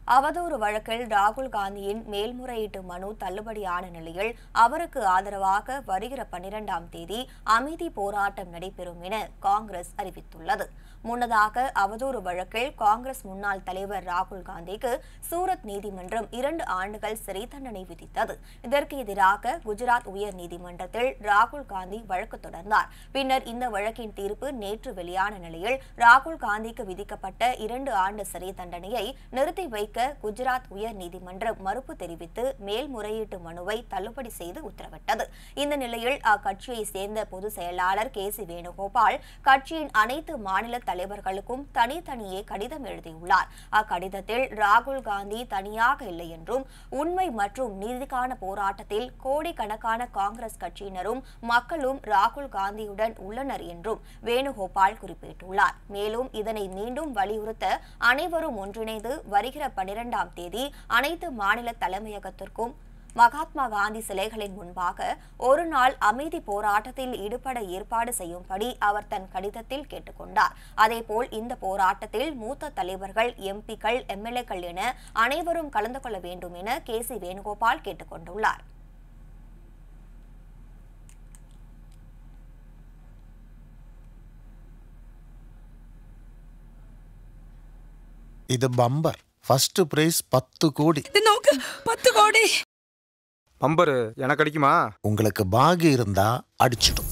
அவதூறு வழக்கில் ராகுல் காந்தியின் மேல்முறையீட்டு மனு தள்ளுபடியான நிலையில் அவருக்கு ஆதரவாக வருகிற பன்னிரெண்டாம் தேதி அமைதி போராட்டம் நடைபெறும் என காங்கிரஸ் அறிவித்துள்ளது முன்னதாக அவதூறு வழக்கில் காங்கிரஸ் முன்னாள் தலைவர் ராகுல் காந்திக்கு சூரத் நீதிமன்றம் இரண்டு ஆண்டுகள் சிறை தண்டனை விதித்தது இதற்கு எதிராக குஜராத் உயர் நீதிமன்றத்தில் ராகுல் காந்தி வழக்கு தொடர்ந்தார் பின்னர் இந்த வழக்கின் தீர்ப்பு நேற்று வெளியான நிலையில் ராகுல் காந்திக்கு விதிக்கப்பட்ட இரண்டு ஆண்டு சிறை தண்டனையை நிறுத்தி வைக்க குஜராத் உயர் நீதிமன்றம் மறுப்பு தெரிவித்து மேல்முறையீட்டு மனுவை தள்ளுபடி செய்து உத்தரவிட்டது இந்த நிலையில் அக்கட்சியை சேர்ந்த பொதுச் செயலாளர் கே சி வேணுகோபால் கட்சியின் அனைத்து மாநில தலைவர்களுக்கும் தனித்தனியே கடிதம் எழுதியுள்ளார் அக்கடிதத்தில் ராகுல் காந்தி தனியாக இல்லை என்றும் உண்மை மற்றும் நீதிக்கான போராட்டத்தில் கோடிக்கணக்கான காங்கிரஸ் கட்சியினரும் மக்களும் ராகுல் காந்தியுடன் உள்ளனர் என்றும் வேணுகோபால் குறிப்பிட்டுள்ளார் மேலும் இதனை மீண்டும் வலியுறுத்த அனைவரும் ஒன்றிணைந்து வருகிற பனிரெண்டாம் தேதி அனைத்து மாநில தலைமையகத்திற்கும் மகாத்மா காந்தி சிலைகளின் முன்பாக ஒரு நாள் அமைதி போராட்டத்தில் ஈடுபட ஏற்பாடு செய்யும்படி அவர் தன் கடிதத்தில் கேட்டுக்கொண்டார் அதேபோல் இந்த போராட்டத்தில் மூத்த தலைவர்கள் எம்பிக்கள் எம்எல்ஏக்கள் என அனைவரும் கலந்து கொள்ள வேண்டும் என கே சி வேணுகோபால் கேட்டுக்கொண்டுள்ளார் ഇത് ബമ്പർ ഫസ്റ്റ് പ്രൈസ് പത്ത് കോടി இது நோக்கு பத்து கோடி பம்பரு எனக்கு அடிக்குமா உங்களுக்கு பாகி இருந்தா அடிச்சிடும்